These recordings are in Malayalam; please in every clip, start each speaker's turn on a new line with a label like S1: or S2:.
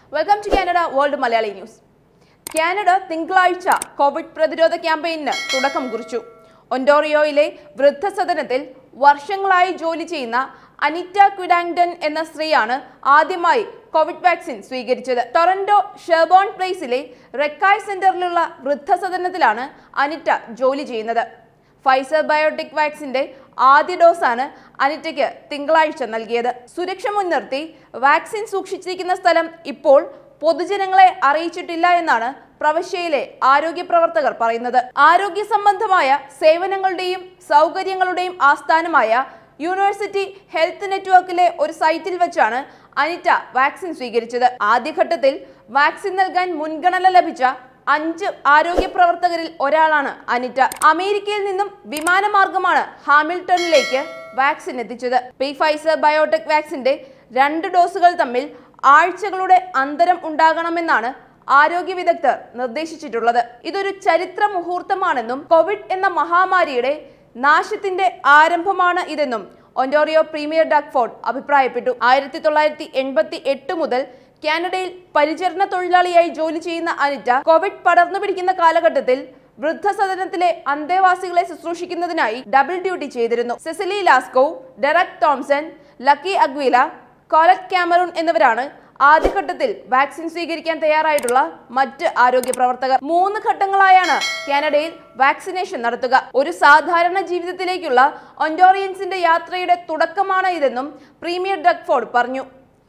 S1: welcome to Canada world Malayali news Canada തിങ്കളാഴ്ച കോവിഡ് പ്രതിരോധ ക്യാമ്പയിന് തുടക്കം കുറിച്ചു ഒൻഡോറിയോയിലെ വൃദ്ധസദനത്തിൽ വർഷങ്ങളായി ജോലി ചെയ്യുന്ന അനിറ്റ ക്വിഡാങ്ടൺ എന്ന സ്ത്രീയാണ് ആദ്യമായി കോവിഡ് വാക്സിൻ സ്വീകരിച്ചത് ടൊറന്റോ ഷെർബോൺ പ്ലേസിലെ റെക്കായ് സെന്ററിലുള്ള വൃദ്ധസദനത്തിലാണ് അനിറ്റ ജോലി ചെയ്യുന്നത് ഫൈസർ ബയോടെക് വാക്സിന്റെ ആദ്യ ഡോസാണ് അനിറ്റയ്ക്ക് തിങ്കളാഴ്ച നൽകിയത് സുരക്ഷ മുൻനിർത്തി വാക്സിൻ സൂക്ഷിച്ചിരിക്കുന്ന സ്ഥലം ഇപ്പോൾ പൊതുജനങ്ങളെ അറിയിച്ചിട്ടില്ല എന്നാണ് പ്രവിശ്യയിലെ ആരോഗ്യ പ്രവർത്തകർ പറയുന്നത് ആരോഗ്യ സംബന്ധമായ സേവനങ്ങളുടെയും സൗകര്യങ്ങളുടെയും ആസ്ഥാനമായ യൂണിവേഴ്സിറ്റി ഹെൽത്ത് നെറ്റ്വർക്കിലെ ഒരു സൈറ്റിൽ വെച്ചാണ് അനിറ്റ വാക്സിൻ സ്വീകരിച്ചത് ആദ്യഘട്ടത്തിൽ വാക്സിൻ നൽകാൻ മുൻഗണന ലഭിച്ച അഞ്ച് ആരോഗ്യ പ്രവർത്തകരിൽ ഒരാളാണ് അനിറ്റ അമേരിക്കയിൽ നിന്നും വിമാനമാർഗമാണ് ഹാമിൽട്ടണിലേക്ക് വാക്സിൻ എത്തിച്ചത് പി ഫൈസർ ബയോടെക് വാക്സിന്റെ രണ്ട് ഡോസുകൾ തമ്മിൽ ആഴ്ചകളുടെ അന്തരം ഉണ്ടാകണമെന്നാണ് ആരോഗ്യ വിദഗ്ധർ നിർദ്ദേശിച്ചിട്ടുള്ളത് ഇതൊരു ചരിത്ര മുഹൂർത്തമാണെന്നും കോവിഡ് എന്ന മഹാമാരിയുടെ നാശത്തിന്റെ ആരംഭമാണ് ഇതെന്നും ഒൻറ്റോറിയോ പ്രീമിയർ ഡാക്ഫോർഡ് അഭിപ്രായപ്പെട്ടു ആയിരത്തി തൊള്ളായിരത്തി എൺപത്തി എട്ട് മുതൽ കാനഡയിൽ പരിചരണ തൊഴിലാളിയായി ജോലി ചെയ്യുന്ന അനിറ്റ കോവിഡ് പടർന്നു പിടിക്കുന്ന കാലഘട്ടത്തിൽ വൃദ്ധസദനത്തിലെ അന്തേവാസികളെ ശുശ്രൂഷിക്കുന്നതിനായി ഡബിൾ ഡ്യൂട്ടി ചെയ്തിരുന്നു Cecily Lasco Derek Thomson Lucky Aguila Colette Cameron എന്നിവരാണ് ആദ്യഘട്ടത്തിൽ വാക്സിൻ സ്വീകരിക്കാൻ തയ്യാറായിട്ടുള്ള മറ്റ് ആരോഗ്യ പ്രവർത്തകർ മൂന്ന് ഘട്ടങ്ങളായാണ് കാനഡയിൽ വാക്സിനേഷൻ നടത്തുക ഒരു സാധാരണ ജീവിതത്തിലേക്കുള്ള ഒൻറ്റോറിയൻസിന്റെ യാത്രയുടെ തുടക്കമാണ് ഇതെന്നും പ്രീമിയർ ഡക്ഫോർഡ് പറഞ്ഞു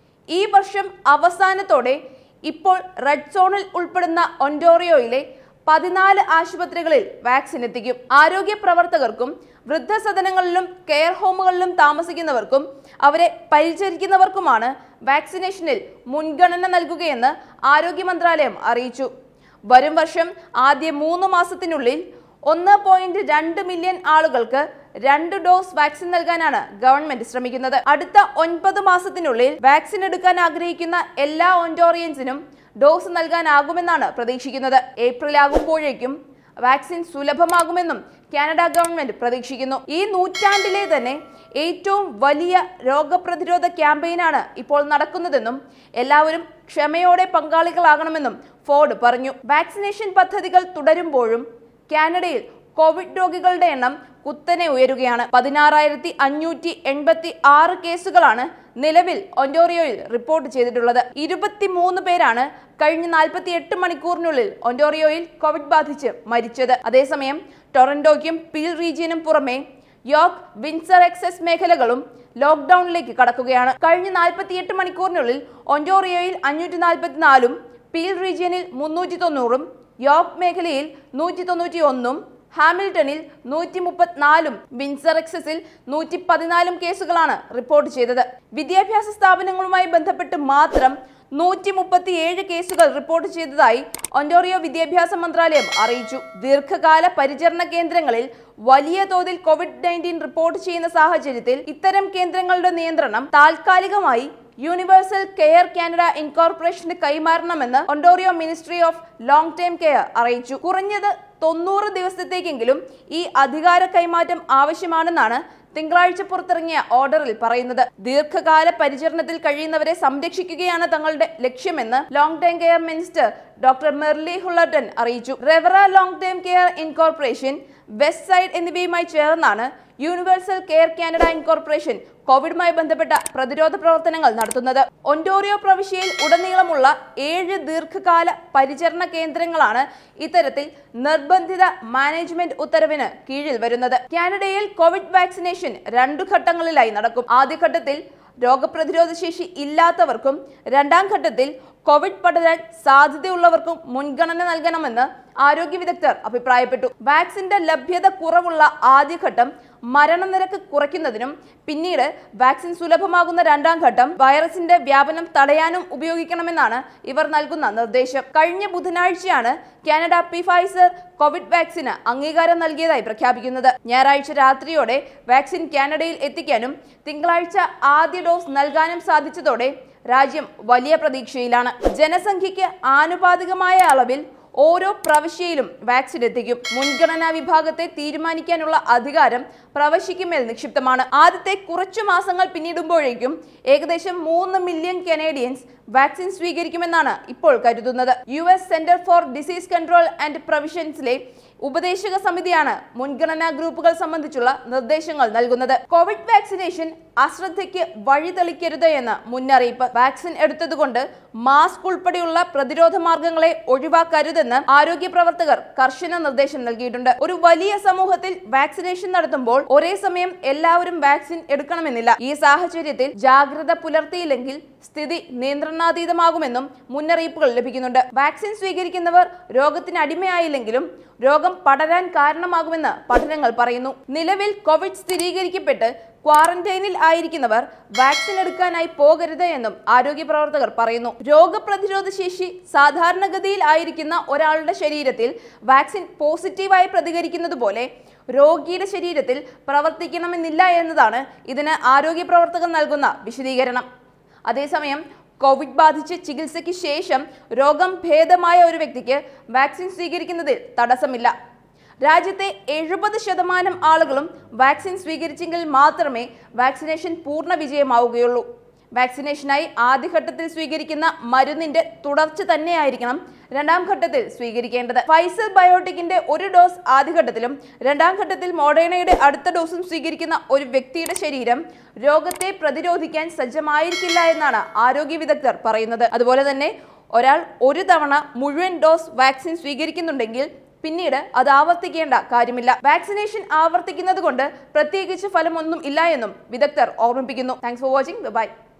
S1: ഈ വർഷം അവസാനത്തോടെ ഇപ്പോൾ റെഡ് സോണിൽ ഉൾപ്പെടുന്ന ഒൻറ്റോറിയോയിലെ പതിനാല് ആശുപത്രികളിൽ വാക്സിൻ എത്തിക്കും ആരോഗ്യ പ്രവർത്തകർക്കും വൃദ്ധസദനങ്ങളിലും കെയർ ഹോമുകളിലും താമസിക്കുന്നവർക്കും അവരെ പരിചരിക്കുന്നവർക്കുമാണ് വാക്സിനേഷനിൽ മുൻഗണന നൽകുകയെന്ന് ആരോഗ്യ മന്ത്രാലയം അറിയിച്ചു വരും വർഷം ആദ്യ മൂന്ന് മാസത്തിനുള്ളിൽ ഒന്ന് പോയിന്റ് രണ്ട് മില്യൺ ആളുകൾക്ക് രണ്ട് ഡോസ് വാക്സിൻ നൽകാനാണ് ഗവൺമെന്റ് ശ്രമിക്കുന്നത് അടുത്ത ഒൻപത് മാസത്തിനുള്ളിൽ വാക്സിൻ എടുക്കാൻ ആഗ്രഹിക്കുന്ന എല്ലാ ഒൻറ്റോറിയൻസിനും ഡോസ് നൽകാനാകുമെന്നാണ് പ്രതീക്ഷിക്കുന്നത് ഏപ്രിൽ ആകുമ്പോഴേക്കും വാക്സിൻ സുലഭമാകുമെന്നും കാനഡ ഗവൺമെന്റ് പ്രതീക്ഷിക്കുന്നു ഈ നൂറ്റാണ്ടിലെ തന്നെ ഏറ്റവും വലിയ രോഗപ്രതിരോധ ക്യാമ്പയിനാണ് ഇപ്പോൾ നടക്കുന്നതെന്നും എല്ലാവരും ക്ഷമയോടെ പങ്കാളികളാകണമെന്നും ഫോർഡ് പറഞ്ഞു വാക്സിനേഷൻ പദ്ധതികൾ തുടരുമ്പോഴും കാനഡയിൽ കോവിഡ് രോഗികളുടെ എണ്ണം കുത്തനെ ഉയരുകയാണ് പതിനാറായിരത്തി അഞ്ഞൂറ്റി എൺപത്തി ആറ് കേസുകളാണ് നിലവിൽ ഒൻറ്റോറിയോയിൽ റിപ്പോർട്ട് ചെയ്തിട്ടുള്ളത് ഇരുപത്തിമൂന്ന് പേരാണ് കഴിഞ്ഞ നാൽപ്പത്തി എട്ട് മണിക്കൂറിനുള്ളിൽ ഒൻറ്റോറിയോയിൽ കോവിഡ് ബാധിച്ച് മരിച്ചത് അതേസമയം ടൊറന്റോയ്ക്കും പീൽ റീജിയനും പുറമെ യോർക്ക് വിൻസർ എക്സസ് മേഖലകളും ലോക്ക്ഡൌണിലേക്ക് കടക്കുകയാണ് കഴിഞ്ഞ നാൽപ്പത്തിയെട്ട് മണിക്കൂറിനുള്ളിൽ ഒൻറ്റോറിയോയിൽ അഞ്ഞൂറ്റി നാൽപ്പത്തിനാലും പീൽ റീജിയനിൽ മുന്നൂറ്റി തൊണ്ണൂറും യോർക്ക് മേഖലയിൽ നൂറ്റി തൊണ്ണൂറ്റി ഒന്നും ഹാമിൽട്ടണിൽ നൂറ്റി മുപ്പത്തിനാലും വിൻസർ എക്സസിൽ നൂറ്റി പതിനാലും കേസുകളാണ് റിപ്പോർട്ട് ചെയ്തത് വിദ്യാഭ്യാസ സ്ഥാപനങ്ങളുമായി ബന്ധപ്പെട്ട് മാത്രം നൂറ്റി മുപ്പത്തിയേഴ് കേസുകൾ റിപ്പോർട്ട് ചെയ്തതായി ഒൻറ്റോറിയോ വിദ്യാഭ്യാസ മന്ത്രാലയം അറിയിച്ചു ദീർഘകാല പരിചരണ കേന്ദ്രങ്ങളിൽ വലിയ തോതിൽ കോവിഡ് നയൻറ്റീൻ റിപ്പോർട്ട് ചെയ്യുന്ന സാഹചര്യത്തിൽ ഇത്തരം കേന്ദ്രങ്ങളുടെ നിയന്ത്രണം താൽക്കാലികമായി യൂണിവേഴ്സൽ കെയർ കാനഡ ഇൻകോർപ്പറേഷന് കൈമാറണമെന്ന് Ontario ministry of long time care അറിയിച്ചു കുറഞ്ഞത് തൊണ്ണൂറ് ദിവസത്തേക്കെങ്കിലും ഈ അധികാര കൈമാറ്റം ആവശ്യമാണെന്നാണ് തിങ്കളാഴ്ച പുറത്തിറങ്ങിയ ഓർഡറിൽ പറയുന്നത് ദീർഘകാല പരിചരണത്തിൽ കഴിയുന്നവരെ സംരക്ഷിക്കുകയാണ് തങ്ങളുടെ ലക്ഷ്യമെന്ന് long time care minister doctor Merrilee Fullerton അറിയിച്ചു Revera long time care incorporation west side എന്നിവയുമായി ചേർന്നാണ് യൂണിവേഴ്സൽ കെയർ കാനഡ ഇൻകോർപ്പറേഷൻ കോവിഡുമായി ബന്ധപ്പെട്ട പ്രതിരോധ പ്രവർത്തനങ്ങൾ നടത്തുന്നത് ഒൻറ്റോറിയോ പ്രവിശ്യയിൽ ഉടനീളമുള്ള ഏഴ് ദീർഘകാല പരിചരണ കേന്ദ്രങ്ങളാണ് ഇത്തരത്തിൽ നിർബന്ധിത മാനേജ്മെന്റ് ഉത്തരവിന് കീഴിൽ വരുന്നത് കാനഡയിൽ കോവിഡ് വാക്സിനേഷൻ രണ്ടു ഘട്ടങ്ങളിലായി നടക്കും ആദ്യഘട്ടത്തിൽ രോഗപ്രതിരോധ ശേഷി ഇല്ലാത്തവർക്കും രണ്ടാം ഘട്ടത്തിൽ കോവിഡ് പടരാൻ സാധ്യതയുള്ളവർക്കും മുൻഗണന നൽകണമെന്ന് ആരോഗ്യ വിദഗ്ധർ അഭിപ്രായപ്പെട്ടു വാക്സിന്റെ ലഭ്യത കുറവുള്ള ആദ്യഘട്ടം മരണനിരക്ക് കുറയ്ക്കുന്നതിനും പിന്നീട് വാക്സിൻ സുലഭമാകുന്ന രണ്ടാം ഘട്ടം വൈറസിന്റെ വ്യാപനം തടയാനും ഉപയോഗിക്കണമെന്നാണ് ഇവർ നൽകുന്ന നിർദ്ദേശം കഴിഞ്ഞ ബുധനാഴ്ചയാണ് കാനഡ പിഫൈസർ കോവിഡ് വാക്സിന് അംഗീകാരം നൽകിയതായി പ്രഖ്യാപിക്കുന്നത് ഞായറാഴ്ച രാത്രിയോടെ വാക്സിൻ കാനഡയിൽ എത്തിക്കാനും തിങ്കളാഴ്ച ആദ്യ ഡോസ് നൽകാനും സാധിച്ചതോടെ രാജ്യം വലിയ പ്രതീക്ഷയിലാണ് ജനസംഖ്യയ്ക്ക് ആനുപാതികമായ അളവിൽ ഓരോ പ്രവിശ്യയിലും വാക്സിൻ എത്തിക്കും മുൻഗണനാ വിഭാഗത്തെ തീരുമാനിക്കാനുള്ള അധികാരം പ്രവശ്യയ്ക്കുമേൽ നിക്ഷിപ്തമാണ് ആദ്യത്തെ കുറച്ചു മാസങ്ങൾ പിന്നിടുമ്പോഴേക്കും ഏകദേശം മൂന്ന് മില്യൺ കനേഡിയൻസ് വാക്സിൻ സ്വീകരിക്കുമെന്നാണ് ഇപ്പോൾ കരുതുന്നത് U S centre for disease control and പ്രൊവിഷൻസിലെ ഉപദേശക സമിതിയാണ് മുൻഗണനാ ഗ്രൂപ്പുകൾ സംബന്ധിച്ചുള്ള നിർദ്ദേശങ്ങൾ നൽകുന്നത് കോവിഡ് വാക്സിനേഷൻ അശ്രദ്ധയ്ക്ക് വഴിതെളിക്കരുത് എന്ന് മുന്നറിയിപ്പ് വാക്സിൻ എടുത്തതുകൊണ്ട് മാസ്ക് ഉൾപ്പെടെയുള്ള പ്രതിരോധ മാർഗങ്ങളെ ഒഴിവാക്കരുതെന്ന് ആരോഗ്യ പ്രവർത്തകർ കർശന നിർദ്ദേശം നൽകിയിട്ടുണ്ട് ഒരു വലിയ സമൂഹത്തിൽ വാക്സിനേഷൻ നടത്തുമ്പോൾ ഒരേ സമയം എല്ലാവരും വാക്സിൻ എടുക്കണമെന്നില്ല ഈ സാഹചര്യത്തിൽ ജാഗ്രത പുലർത്തിയില്ലെങ്കിൽ സ്ഥിതി നിയന്ത്രണാതീതമാകുമെന്നും മുന്നറിയിപ്പുകൾ ലഭിക്കുന്നുണ്ട് വാക്സിൻ സ്വീകരിക്കുന്നവർ രോഗത്തിന് അടിമയായില്ലെങ്കിലും രോഗം പടരാൻ കാരണമാകുമെന്ന് പഠനങ്ങൾ പറയുന്നു നിലവിൽ കോവിഡ് സ്ഥിരീകരിക്കപ്പെട്ട് ക്വാറന്റൈനിൽ ആയിരിക്കുന്നവർ വാക്സിൻ എടുക്കാനായി പോകരുത് എന്നും ആരോഗ്യ പ്രവർത്തകർ പറയുന്നു രോഗപ്രതിരോധ ശേഷി സാധാരണഗതിയിൽ ആയിരിക്കുന്ന ഒരാളുടെ ശരീരത്തിൽ വാക്സിൻ പോസിറ്റീവായി പ്രതികരിക്കുന്നത് പോലെ രോഗിയുടെ ശരീരത്തിൽ പ്രവർത്തിക്കണമെന്നില്ല എന്നതാണ് ഇതിന് ആരോഗ്യ പ്രവർത്തകർ നൽകുന്ന വിശദീകരണം അതേസമയം കോവിഡ് ബാധിച്ച് ചികിത്സയ്ക്ക് ശേഷം രോഗം ഭേദമായ ഒരു വ്യക്തിക്ക് വാക്സിൻ സ്വീകരിക്കുന്നതിൽ തടസ്സമില്ല രാജ്യത്തെ എഴുപത് ശതമാനം ആളുകളും വാക്സിൻ സ്വീകരിച്ചെങ്കിൽ മാത്രമേ വാക്സിനേഷൻ പൂർണ്ണ വിജയമാവുകയുള്ളൂ വാക്സിനേഷനായി ആദ്യഘട്ടത്തിൽ സ്വീകരിക്കുന്ന മരുന്നിന്റെ തുടർച്ച തന്നെയായിരിക്കണം രണ്ടാം ഘട്ടത്തിൽ സ്വീകരിക്കേണ്ടത് ഫൈസർ ബയോട്ടിക്കിന്റെ ഒരു ഡോസ് ആദ്യഘട്ടത്തിലും രണ്ടാം ഘട്ടത്തിൽ മോഡേണയുടെ അടുത്ത ഡോസും സ്വീകരിക്കുന്ന ഒരു വ്യക്തിയുടെ ശരീരം രോഗത്തെ പ്രതിരോധിക്കാൻ സജ്ജമായിരിക്കില്ല എന്നാണ് ആരോഗ്യ വിദഗ്ധർ പറയുന്നത് അതുപോലെ തന്നെ ഒരാൾ ഒരു തവണ മുഴുവൻ ഡോസ് വാക്സിൻ സ്വീകരിക്കുന്നുണ്ടെങ്കിൽ പിന്നീട് അത് ആവർത്തിക്കേണ്ട കാര്യമില്ല വാക്സിനേഷൻ ആവർത്തിക്കുന്നത് കൊണ്ട് പ്രത്യേകിച്ച് ഫലമൊന്നും ഇല്ല എന്നും വിദഗ്ധർ ഓർമ്മിപ്പിക്കുന്നു താങ്ക്സ് ഫോർ വാച്ചിങ് ബൈ